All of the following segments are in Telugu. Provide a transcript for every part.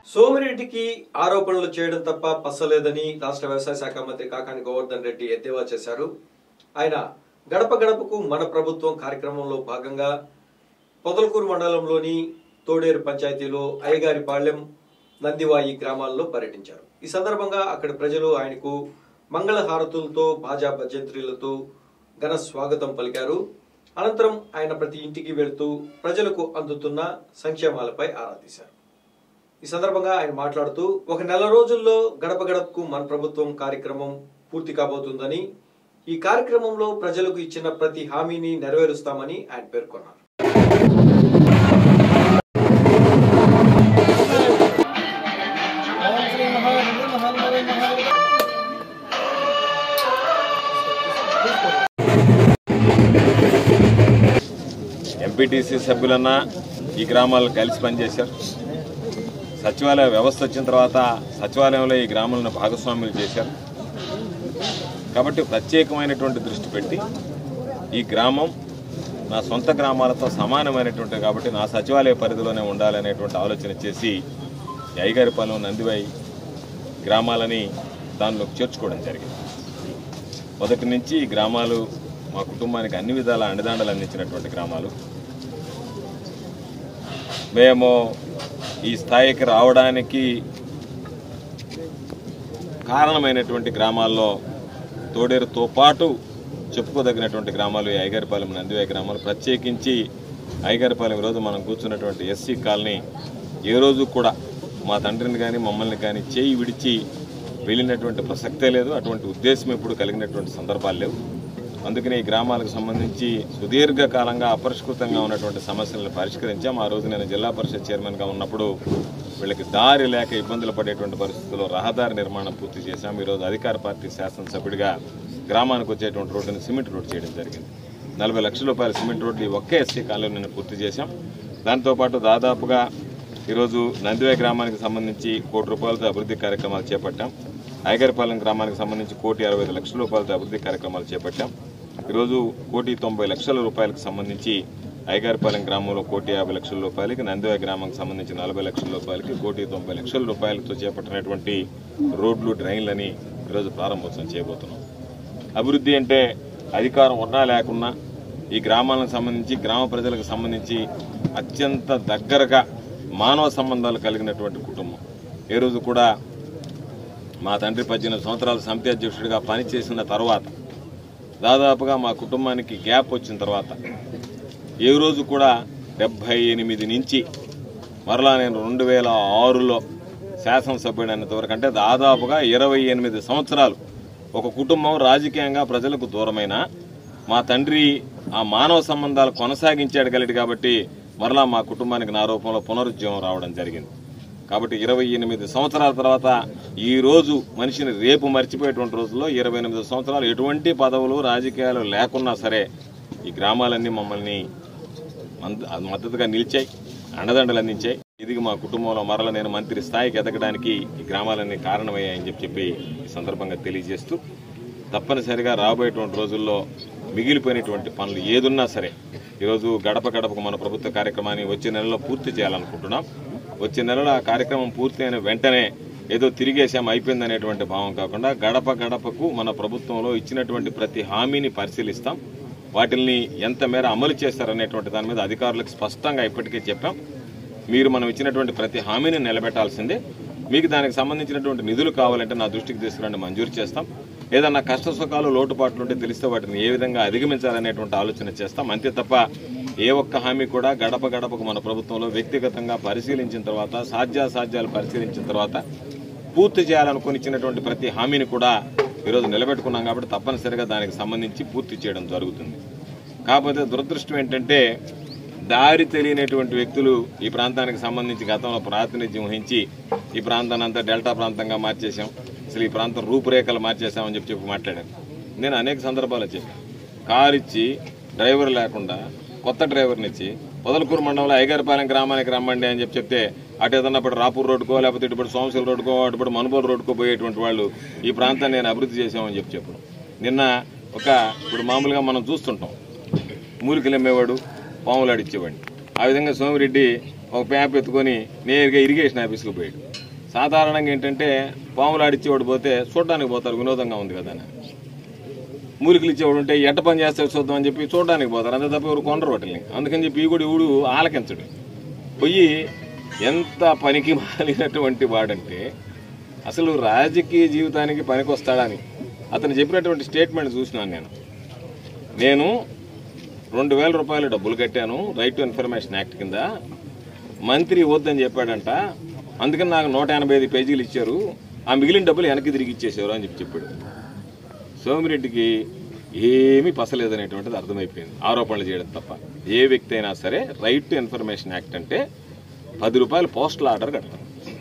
సోమిరెడ్డికి ఆరోపణలు చేయడం తప్ప పස්සలేదని రాష్ట్ర వ్యవసాయ శాఖ మంత్రి కాకాని గోవర్ధన్ రెడ్డి ఎద్దేవా చేశారు ఆయన గడప గడపకు మన ప్రభుత్వం కార్యక్రమంలో భాగంగా పొదలకూరు మండలంలోని తోడేరు పంచాయతీలో అయ్యగారిపాళ్లెం నందివాయి గ్రామాల్లో పర్యటించారు ఈ సందర్భంగా అక్కడి ప్రజలు ఆయనకు మంగళ హారతులతో బాజా భజంత్రీలతో ఘన స్వాగతం పలికారు అనంతరం ఆయన ప్రతి ఇంటికి వెళుతూ ప్రజలకు అందుతున్న సంక్షేమాలపై ఆరా తీశారు ఈ సందర్భంగా ఆయన మాట్లాడుతూ ఒక నెల రోజుల్లో గడప గడపకు మన ప్రభుత్వం కార్యక్రమం పూర్తి కాబోతుందని ఈ కార్యక్రమంలో ప్రజలకు ఇచ్చిన ప్రతి హామీని నెరవేరుస్తామని ఆయన పేర్కొన్నారు ఎంపీటీసీ సభ్యులన్నా ఈ గ్రామాలను కలిసి పనిచేశారు సచివాలయ వ్యవస్థ వచ్చిన తర్వాత సచివాలయంలో ఈ గ్రామాలను భాగస్వాములు చేశారు కాబట్టి ప్రత్యేకమైనటువంటి దృష్టి పెట్టి ఈ గ్రామం నా సొంత గ్రామాలతో సమానమైనటువంటి కాబట్టి నా సచివాలయ పరిధిలోనే ఉండాలనేటువంటి ఆలోచన చేసి ఈ అయ్యగారిపాలెం నందివై గ్రామాలని దానిలోకి చేర్చుకోవడం జరిగింది మొదటి నుంచి ఈ గ్రామాలు మా కుటుంబానికి అన్ని విధాల అండదండలు అందించినటువంటి గ్రామాలు మేము ఈ స్థాయికి రావడానికి కారణమైనటువంటి గ్రామాల్లో తోడేరుతో పాటు చెప్పుకోదగినటువంటి గ్రామాలు ఈ ఐగారిపాలెం నందివాయి గ్రామాలు ప్రత్యేకించి ఐగారిపాలెం ఈరోజు మనం కూర్చున్నటువంటి ఎస్సీ కాలనీ ఏ రోజు కూడా మా తండ్రిని కానీ మమ్మల్ని కానీ చేయి విడిచి వెళ్ళినటువంటి ప్రసక్తే లేదు అటువంటి ఉద్దేశం ఎప్పుడు కలిగినటువంటి సందర్భాలు లేవు అందుకని ఈ గ్రామాలకు సంబంధించి సుదీర్ఘకాలంగా అపరిష్కృతంగా ఉన్నటువంటి సమస్యలను పరిష్కరించాం ఆ రోజు నేను జిల్లా పరిషత్ చైర్మన్గా ఉన్నప్పుడు వీళ్ళకి దారి లేక ఇబ్బందులు పడేటువంటి పరిస్థితుల్లో రహదారి నిర్మాణం పూర్తి చేశాం ఈరోజు అధికార పార్టీ శాసనసభ్యుడిగా గ్రామానికి వచ్చేటువంటి రోడ్డుని సిమెంట్ రోడ్ చేయడం జరిగింది నలభై లక్షల రూపాయల సిమెంట్ రోడ్డు ఈ ఒకే ఎస్సీ కాలనీని పూర్తి చేశాం దాంతోపాటు దాదాపుగా ఈరోజు నందివాయి గ్రామానికి సంబంధించి కోటి రూపాయలతో అభివృద్ధి కార్యక్రమాలు చేపట్టాం ఐగరిపాలెం గ్రామానికి సంబంధించి కోటి అరవై ఐదు లక్షల రూపాయలతో అభివృద్ధి కార్యక్రమాలు చేపట్టాం ఈరోజు కోటి తొంభై లక్షల రూపాయలకు సంబంధించి ఐగారిపాలెం గ్రామంలో కోటి యాభై లక్షల రూపాయలకి నందివాయి గ్రామానికి సంబంధించి నలభై లక్షల రూపాయలకి కోటి తొంభై లక్షల రూపాయలతో చేపట్టినటువంటి రోడ్లు డ్రైన్లని ఈరోజు ప్రారంభోత్సవం చేయబోతున్నాం అభివృద్ధి అంటే అధికారం ఉన్నా లేకున్నా ఈ గ్రామాలకు సంబంధించి గ్రామ ప్రజలకు సంబంధించి అత్యంత దగ్గరగా మానవ సంబంధాలు కలిగినటువంటి కుటుంబం ఏ రోజు కూడా మా తండ్రి పద్దెనిమిది సంవత్సరాల సమితి అధ్యక్షుడిగా పనిచేసిన తర్వాత దాదాపుగా మా కుటుంబానికి గ్యాప్ వచ్చిన తర్వాత ఏ రోజు కూడా డెబ్బై ఎనిమిది నుంచి మరలా నేను రెండు వేల ఆరులో శాసనసభ్యుడైనంత వరకు అంటే దాదాపుగా ఇరవై ఎనిమిది సంవత్సరాలు ఒక కుటుంబం రాజకీయంగా ప్రజలకు దూరమైన మా తండ్రి ఆ మానవ సంబంధాలు కొనసాగించాడు కలిగి కాబట్టి మరలా మా కుటుంబానికి నా రూపంలో పునరుద్యమం రావడం జరిగింది కాబట్టి ఇరవై ఎనిమిది సంవత్సరాల తర్వాత ఈ రోజు మనిషిని రేపు మర్చిపోయేటువంటి రోజుల్లో ఇరవై ఎనిమిది సంవత్సరాలు ఎటువంటి పదవులు రాజకీయాలు లేకున్నా సరే ఈ గ్రామాలన్నీ మమ్మల్ని మంద- మద్దతుగా నిలిచాయి అండదండలు అందించాయి ఇది మా కుటుంబంలో మరల నేను మంత్రి స్థాయికి ఎదగడానికి ఈ గ్రామాలన్నీ కారణమయ్యాయని చెప్పి చెప్పి ఈ సందర్భంగా తెలియజేస్తూ తప్పనిసరిగా రాబోయేటువంటి రోజుల్లో మిగిలిపోయినటువంటి పనులు ఏదున్నా సరే ఈరోజు గడప గడపకు మన ప్రభుత్వ కార్యక్రమాన్ని వచ్చే నెలలో పూర్తి చేయాలనుకుంటున్నాం వచ్చే నెలలో ఆ కార్యక్రమం పూర్తి అయిన వెంటనే ఏదో తిరిగేసాం అయిపోయిందనేటువంటి భావం కాకుండా గడప గడపకు మన ప్రభుత్వంలో ఇచ్చినటువంటి ప్రతి హామీని పరిశీలిస్తాం వాటిల్ని ఎంత మేర అమలు చేస్తారనేటువంటి దాని మీద అధికారులకు స్పష్టంగా ఇప్పటికే చెప్పాం మీరు మనం ఇచ్చినటువంటి ప్రతి హామీని నిలబెట్టాల్సిందే మీకు దానికి సంబంధించినటువంటి నిధులు కావాలంటే నా దృష్టికి తీసుకురండి మంజూరు చేస్తాం ఏదన్నా కష్ట సుఖాలు లోటుపాట్లు ఉంటే తెలిస్తే వాటిని ఏ విధంగా అధిగమించాలనేటువంటి ఆలోచన చేస్తాం అంతే తప్ప ఏ ఒక్క హామీ కూడా గడప గడపకు మన ప్రభుత్వంలో వ్యక్తిగతంగా పరిశీలించిన తర్వాత సాధ్యాసాధ్యాలు పరిశీలించిన తర్వాత పూర్తి చేయాలనుకుని ఇచ్చినటువంటి ప్రతి హామీని కూడా ఈరోజు నిలబెట్టుకున్నాం కాబట్టి తప్పనిసరిగా దానికి సంబంధించి పూర్తి చేయడం జరుగుతుంది కాకపోతే దురదృష్టం ఏంటంటే దారి తెలియనటువంటి వ్యక్తులు ఈ ప్రాంతానికి సంబంధించి గతంలో ప్రాతినిధ్యం వహించి ఈ ప్రాంతాన్ని అంతా డెల్టా ప్రాంతంగా మార్చేశాం అసలు ఈ ప్రాంతం రూపురేఖలు మార్చేశామని చెప్పి చెప్పి మాట్లాడాను నేను అనేక సందర్భాలు చెప్పాను కారు ఇచ్చి డ్రైవర్ లేకుండా కొత్త డ్రైవర్ని ఇచ్చి పొదలకూరు మండలంలో ఐగారిపాలెం గ్రామానికి రమ్మండి అని చెప్పి చెప్తే అటు ఏదన్నా ఇప్పుడు రాపూర్ రోడ్డుకో లేకపోతే ఇటు సోమశిల రోడ్డుకో అటు మనుబోలు రోడ్డుకో పోయేటువంటి వాళ్ళు ఈ ప్రాంతాన్ని నేను అభివృద్ధి చేశామని చెప్పి చెప్పడం నిన్న ఒక ఇప్పుడు మామూలుగా మనం చూస్తుంటాం మూలికలు అమ్మేవాడు పాములు ఆడిచ్చేవాడిని ఆ విధంగా సోమిరెడ్డి ఒక ప్యాప్ ఎత్తుకొని నేరుగా ఇరిగేషన్ ఆఫీస్కి పోయాడు సాధారణంగా ఏంటంటే పాములు ఆడిచ్చేవాడు పోతే చూడడానికి పోతారు వినోదంగా ఉంది కదా అని మూలికలు ఇచ్చేవాడు ఉంటే ఎట్ట పని చేస్తే చూద్దాం అని చెప్పి చూడడానికి పోతారు అంతే తప్ప ఎవరు కొనరు వాటిని అందుకని చెప్పి ఈ కూడా ఇవుడు ఆలకించడు పోయి ఎంత పనికి మాలినటువంటి వాడంటే అసలు రాజకీయ జీవితానికి పనికొస్తాడని అతను చెప్పినటువంటి స్టేట్మెంట్ చూసినాను నేను నేను రెండు వేల రూపాయలు డబ్బులు కట్టాను రైట్ టు ఇన్ఫర్మేషన్ యాక్ట్ కింద మంత్రి వద్దని చెప్పాడంట అందుకని నాకు నూట ఎనభై ఐదు పేజీలు ఇచ్చారు ఆ మిగిలిన డబ్బులు వెనక్కి తిరిగి ఇచ్చేసారు అని చెప్పి చెప్పాడు సోమిరెడ్డికి ఏమీ పసలేదనేటువంటిది అర్థమైపోయింది ఆరోపణలు చేయడం తప్ప ఏ వ్యక్తి అయినా సరే రైట్ టు ఇన్ఫర్మేషన్ యాక్ట్ అంటే పది రూపాయలు పోస్టల్ ఆర్డర్ కడతారు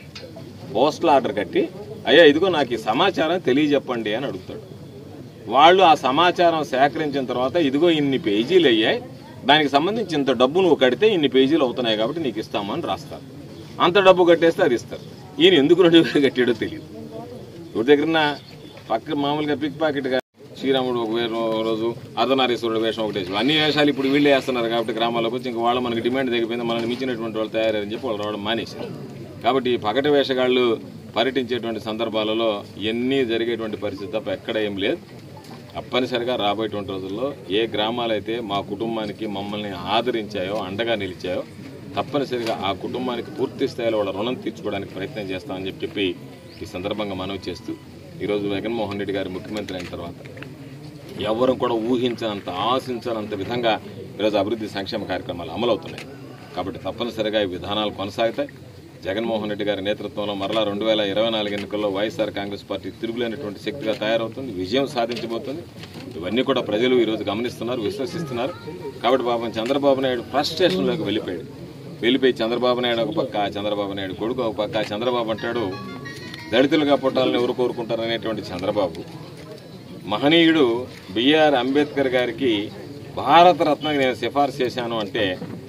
పోస్టల్ ఆర్డర్ కట్టి అయ్యా ఇదిగో నాకు ఈ సమాచారం తెలియజెప్పండి అని అడుగుతాడు వాళ్ళు ఆ సమాచారం సేకరించిన తర్వాత ఇదిగో ఇన్ని పేజీలు అయ్యాయి దానికి సంబంధించి ఇంత డబ్బు నువ్వు కడితే ఇన్ని పేజీలు అవుతున్నాయి కాబట్టి నీకు ఇస్తామని రాస్తారు అంత డబ్బు కట్టేస్తే అది ఇస్తారు ఈయన ఎందుకు రెండు వేలు కట్టాడో తెలియదు ఎవరి దగ్గర పక్క మామూలుగా పిక్ పాకెట్గా శ్రీరాముడు ఒక వేరు రోజు అర్ధనారీశ్వరుడు వేషం ఒకటి వేసాడు అన్ని వేషాలు ఇప్పుడు వీళ్ళే వేస్తున్నారు కాబట్టి గ్రామాల్లోకి వచ్చి ఇంకా వాళ్ళు మనకి డిమాండ్ తగ్గిపోయింది మనల్ని మించినటువంటి వాళ్ళు తయారని చెప్పి వాళ్ళు రావడం మానేశారు కాబట్టి ఈ పగటి వేషగాళ్ళు పర్యటించేటువంటి సందర్భాలలో ఎన్ని జరిగేటువంటి పరిస్థితి తప్ప ఎక్కడ ఏం లేదు తప్పనిసరిగా రాబోయేటువంటి రోజుల్లో ఏ గ్రామాలైతే మా కుటుంబానికి మమ్మల్ని ఆదరించాయో అండగా నిలిచాయో తప్పనిసరిగా ఆ కుటుంబానికి పూర్తి స్థాయిలో వాళ్ళ రుణం తీర్చుకోవడానికి ప్రయత్నం చేస్తామని చెప్పి చెప్పి ఈ సందర్భంగా మనవి చేస్తూ ఈరోజు జగన్మోహన్ రెడ్డి గారు ముఖ్యమంత్రి అయిన తర్వాత ఎవరు కూడా ఊహించనంత ఆశించనంత విధంగా ఈరోజు అభివృద్ధి సంక్షేమ కార్యక్రమాలు అమలవుతున్నాయి కాబట్టి తప్పనిసరిగా ఈ విధానాలు కొనసాగుతాయి జగన్మోహన్ రెడ్డి గారి నేతృత్వంలో మరలా రెండు వేల ఇరవై నాలుగు ఎన్నికల్లో వైఎస్ఆర్ కాంగ్రెస్ పార్టీ తిరుగులేనటువంటి శక్తిగా తయారవుతుంది విజయం సాధించబోతుంది ఇవన్నీ కూడా ప్రజలు ఈరోజు గమనిస్తున్నారు విశ్వసిస్తున్నారు కాబట్టి పాపం చంద్రబాబు నాయుడు ఫ్రస్ట్రేషన్లోకి వెళ్ళిపోయాడు వెళ్ళిపోయి చంద్రబాబు నాయుడు ఒక పక్క చంద్రబాబు నాయుడు కొడుకు ఒక పక్క చంద్రబాబు అంటాడు దళితులుగా పుట్టాలని ఎవరు కోరుకుంటారు అనేటువంటి చంద్రబాబు మహనీయుడు బిఆర్ అంబేద్కర్ గారికి భారతరత్న నేను సిఫార్సు చేశాను అంటే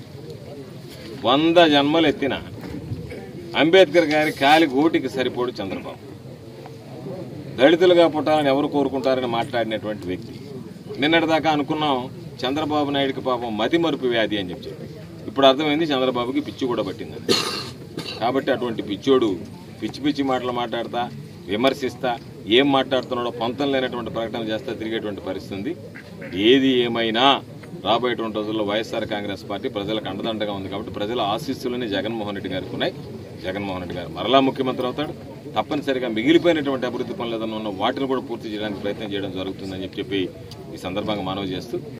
వంద జన్మలు ఎత్తిన అంబేద్కర్ గారి కాలి గోటికి సరిపోడు చంద్రబాబు దళితులుగా పుట్టాలని ఎవరు కోరుకుంటారని మాట్లాడినటువంటి వ్యక్తి నిన్నటిదాకా అనుకున్నాం చంద్రబాబు నాయుడికి పాపం మతి మరుపు వ్యాధి అని చెప్పి ఇప్పుడు అర్థమైంది చంద్రబాబుకి పిచ్చి కూడా పట్టిందని కాబట్టి అటువంటి పిచ్చోడు పిచ్చి పిచ్చి మాటలు మాట్లాడతా విమర్శిస్తా ఏం మాట్లాడుతున్నాడో పొంతం లేనటువంటి ప్రకటన చేస్తా తిరిగేటువంటి పరిస్థితి ఉంది ఏది ఏమైనా రాబోయేటువంటి రోజుల్లో వైఎస్ఆర్ కాంగ్రెస్ పార్టీ ప్రజలకు అండదండగా ఉంది కాబట్టి ప్రజల ఆశీస్సులని జగన్మోహన్ రెడ్డి గారికి ఉన్నాయి జగన్మోహన్ రెడ్డి గారు మరలా ముఖ్యమంత్రి అవుతాడు తప్పనిసరిగా మిగిలిపోయినటువంటి అభివృద్ధి పనులు ఏదైనా ఉన్న వాటిని కూడా పూర్తి చేయడానికి ప్రయత్నం చేయడం జరుగుతుందని చెప్పి ఈ సందర్భంగా మనవి చేస్తూ